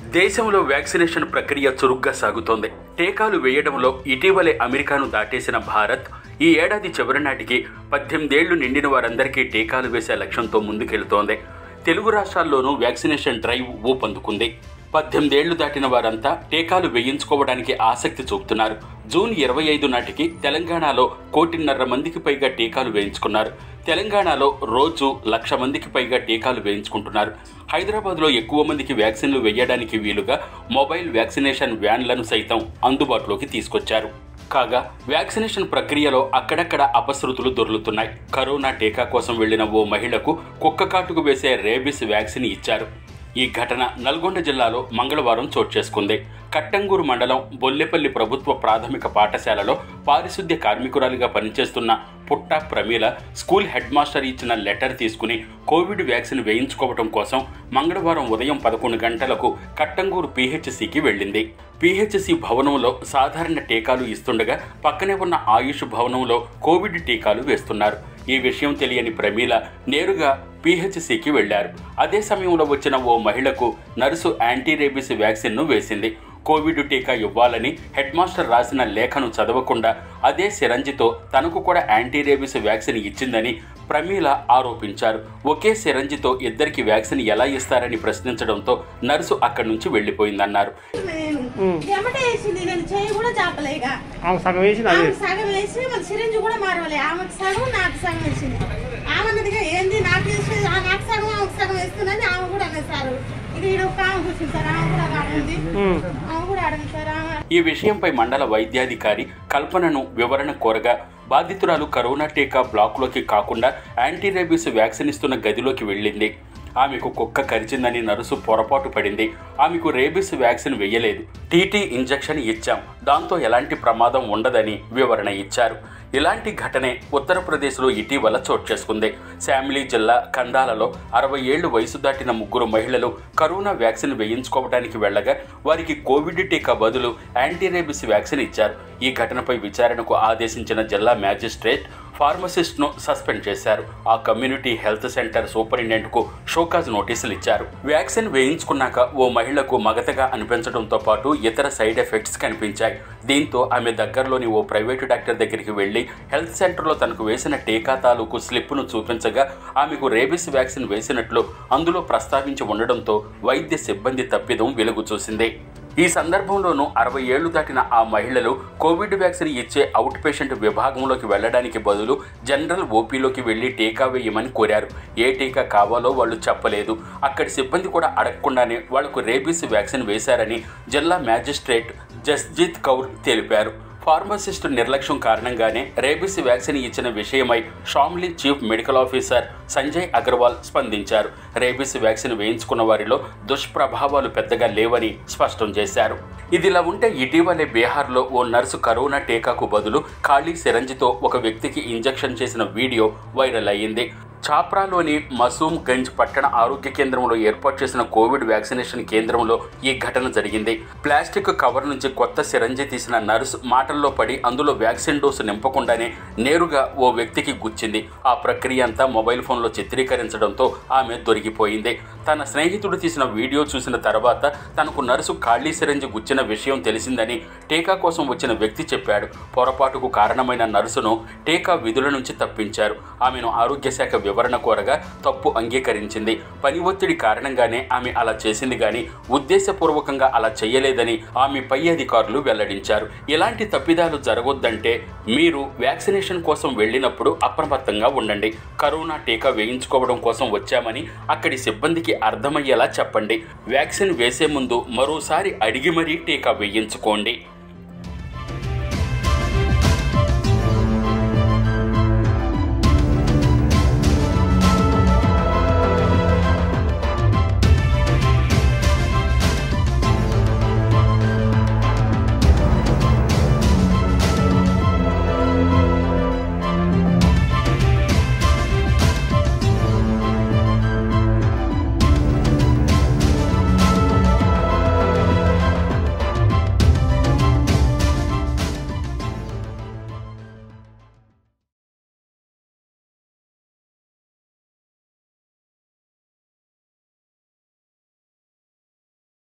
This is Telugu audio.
దేశంలో వ్యాక్సినేషన్ ప్రక్రియ చురుగ్గా సాగుతోంది టీకాలు వేయడంలో ఇటీవలే అమెరికాను దాటేసిన భారత్ ఈ ఏడాది చివరి నాటికి పద్దెనిమిదేళ్లు నిండిన వారందరికీ టీకాలు వేసే లక్ష్యంతో ముందుకెళ్తోంది తెలుగు రాష్ట్రాల్లోనూ వ్యాక్సినేషన్ డ్రైవ్ ఊపందుకుంది పద్దెనిమిదేళ్లు దాటిన వారంతా టీకాలు వేయించుకోవడానికి ఆసక్తి చూపుతున్నారు జూన్ ఇరవై ఐదు నాటికి తెలంగాణలో కోటిన్నర మందికి పైగా టీకాలు వేయించుకున్నారు తెలంగాణలో రోజు లక్ష మందికి పైగా టీకాలు వేయించుకుంటున్నారు హైదరాబాద్లో ఎక్కువ మందికి వ్యాక్సిన్లు వేయడానికి వీలుగా మొబైల్ వ్యాక్సినేషన్ వ్యాన్లను సైతం అందుబాటులోకి తీసుకొచ్చారు కాగా వ్యాక్సినేషన్ ప్రక్రియలో అక్కడక్కడ అపశృతులు దొర్లుతున్నాయి కరోనా టీకా కోసం వెళ్లిన ఓ మహిళకు కుక్క కాటుకు వేసే రేబిస్ వ్యాక్సిన్ ఇచ్చారు ఈ ఘటన నల్గొండ జిల్లాలో మంగళవారం చోటు చేసుకుంది కట్టంగూరు మండలం బొల్లెపల్లి ప్రభుత్వ ప్రాథమిక పాఠశాలలో పారిశుద్ధ్య కార్మికురాలిగా పనిచేస్తున్న Putta Pramila school head master ఇచ్చిన లెటర్ తీసుకుని కోవిడ్ వ్యాక్సిన్ వేయించుకోవడం కోసం మంగళవారం ఉదయం పదకొండు గంటలకు కట్టంగూరు పీహెచ్సికి వెళ్ళింది పీహెచ్సి భవనంలో సాధారణ టీకాలు ఇస్తుండగా పక్కనే ఉన్న ఆయుష్ భవనంలో కోవిడ్ టీకాలు వేస్తున్నారు ఈ విషయం తెలియని ప్రమీల నేరుగా పీహెచ్సికి వెళ్లారు అదే సమయంలో వచ్చిన ఓ మహిళకు నర్సు యాంటీ రేబిస్ వ్యాక్సిన్ను వేసింది కోవిడ్ టీకా ఇవ్వాలని హెడ్ మాస్టర్ రాసిన లేఖను చదవకుండా అదే సిరంజితో తనకు కూడా యాంటీ రేబిస్ వ్యాక్సిన్ ఇచ్చిందని ప్రమీల ఆరోపించారు ఒకే సిరంజితో ఇద్దరికి వ్యాక్సిన్ ఎలా ఇస్తారని ప్రశ్నించడంతో నర్సు అక్కడి నుంచి వెళ్లిపోయిందన్నారు నేను ఎమ్మటే వేసింది నేను చేయి కూడా చాపలేక ఆమె సగం వేసింది అదే ఆమె సగం వేసి మళ్ళీ సిరింజ్ కూడా మారవాలి ఆమెకు సగం నాకు సగం వేసింది ఆమె అన్నదిగా ఏంది నాకు వేసి ఆ నాకు సగం ఆమెకు సగం వేస్తుందని ఆమె కూడా అన్నది సార్ ఇది ఈడ ఒక ఆమె కూర్చుంది సార్ ఆమె కూడా ఒక ఆమె ఉంది ఆమె కూడా అడగదు సార్ ఆమె ఈ విషయంపై మండల వైద్యాధికారి కల్పనను వివరణ కోరగా బాధితురాలు కరోనా టీకా బ్లాక్లోకి కాకుండా యాంటీ రేబీస్ వ్యాక్సిన్ ఇస్తున్న గదిలోకి వెళ్ళింది ఆమెకు కుక్క కరిచిందని నర్సు పొరపాటు పడింది ఆమెకు రేబీస్ వ్యాక్సిన్ వేయలేదు టీటీ ఇంజెక్షన్ ఇచ్చాం దాంతో ఎలాంటి ప్రమాదం ఉండదని వివరణ ఇచ్చారు ఇలాంటి ఘటనే ఉత్తరప్రదేశ్లో ఇటీవల చోటు చేసుకుంది శామిలీ జిల్లా కందాలలో అరవై ఏళ్లు వయసు దాటిన ముగ్గురు మహిళలు కరోనా వ్యాక్సిన్ వేయించుకోవడానికి వెళ్ళగా వారికి కోవిడ్ టీకా బదులు యాంటీ రేబిస్ వ్యాక్సిన్ ఇచ్చారు ఈ ఘటనపై విచారణకు ఆదేశించిన జిల్లా మ్యాజిస్ట్రేట్ ఫార్మసిస్ట్ను సస్పెండ్ చేశారు ఆ కమ్యూనిటీ హెల్త్ సెంటర్ సూపరింటెండెంట్కు షోకాజ్ నోటీసులు ఇచ్చారు వ్యాక్సిన్ వేయించుకున్నాక ఓ మహిళకు మగతగా అనిపించడంతో పాటు ఇతర సైడ్ ఎఫెక్ట్స్ కనిపించాయి దీంతో ఆమె దగ్గరలోని ఓ ప్రైవేటు డాక్టర్ దగ్గరికి వెళ్లి హెల్త్ సెంటర్లో తనకు వేసిన టీకా తాలూకు స్లిప్ను చూపించగా ఆమెకు రేబిస్ వ్యాక్సిన్ వేసినట్లు అందులో ప్రస్తావించి ఉండడంతో వైద్య సిబ్బంది తప్పిదం వెలుగు చూసింది ఈ సందర్భంలోనూ అరవై ఏళ్లు దాటిన ఆ మహిళలు కోవిడ్ వ్యాక్సిన్ ఇచ్చే అవుట్ పేషెంట్ విభాగంలోకి వెళ్లడానికి బదులు జనరల్ ఓపీలోకి వెళ్లి టీకా వేయమని కోరారు ఏ టీకా కావాలో వాళ్ళు చెప్పలేదు అక్కడి సిబ్బంది కూడా అడగకుండానే వాళ్లకు రేబీస్ వ్యాక్సిన్ వేశారని జిల్లా మ్యాజిస్ట్రేట్ జస్జిత్ కౌర్ తెలిపారు ఫార్మసిస్టు నిర్లక్ష్యం కారణంగానే రేబిస్ వ్యాక్సిన్ ఇచ్చిన విషయమై Shamli chief medical officer Sanjay Agarwal స్పందించారు రేబిస్ వ్యాక్సిన్ వేయించుకున్న వారిలో దుష్ప్రభావాలు పెద్దగా లేవని స్పష్టం చేశారు ఇదిలా ఉంటే ఇటీవలే బీహార్లో ఓ నర్సు కరోనా టీకాకు బదులు ఖాళీ సిరంజితో ఒక వ్యక్తికి ఇంజెక్షన్ చేసిన వీడియో వైరల్ అయ్యింది ఛాప్రాలోని మసూమ్ గంజ్ పట్టణ ఆరోగ్య కేంద్రంలో ఏర్పాటు చేసిన కోవిడ్ వ్యాక్సినేషన్ కేంద్రంలో ఈ ఘటన జరిగింది ప్లాస్టిక్ కవర్ నుంచి కొత్త సిరంజి తీసిన నర్స్ మాటల్లో పడి అందులో వ్యాక్సిన్ డోసు నింపకుండానే నేరుగా ఓ వ్యక్తికి గుచ్చింది ఆ ప్రక్రియ అంతా మొబైల్ ఫోన్లో చిత్రీకరించడంతో ఆమె దొరికిపోయింది తన స్నేహితుడు తీసిన వీడియో చూసిన తర్వాత తనకు నర్సు ఖాళీ సిరంజి గుచ్చిన విషయం తెలిసిందని టీకా కోసం వచ్చిన వ్యక్తి చెప్పాడు పొరపాటుకు కారణమైన నర్సును టీకా విధుల నుంచి తప్పించారు ఆమెను ఆరోగ్య శాఖ వివరణ కోరగా తప్పు అంగీకరించింది పని ఒత్తిడి కారణంగానే ఆమె అలా చేసింది గాని ఉద్దేశపూర్వకంగా అలా చేయలేదని ఆమె పై అధికారులు వెల్లడించారు ఇలాంటి తప్పిదాలు జరగొద్దంటే మీరు వ్యాక్సినేషన్ కోసం వెళ్ళినప్పుడు అప్రమత్తంగా ఉండండి కరోనా టీకా వేయించుకోవడం కోసం వచ్చామని అక్కడి సిబ్బందికి అర్థమయ్యేలా చెప్పండి వ్యాక్సిన్ వేసే ముందు మరోసారి అడిగి మరీ టీకా వేయించుకోండి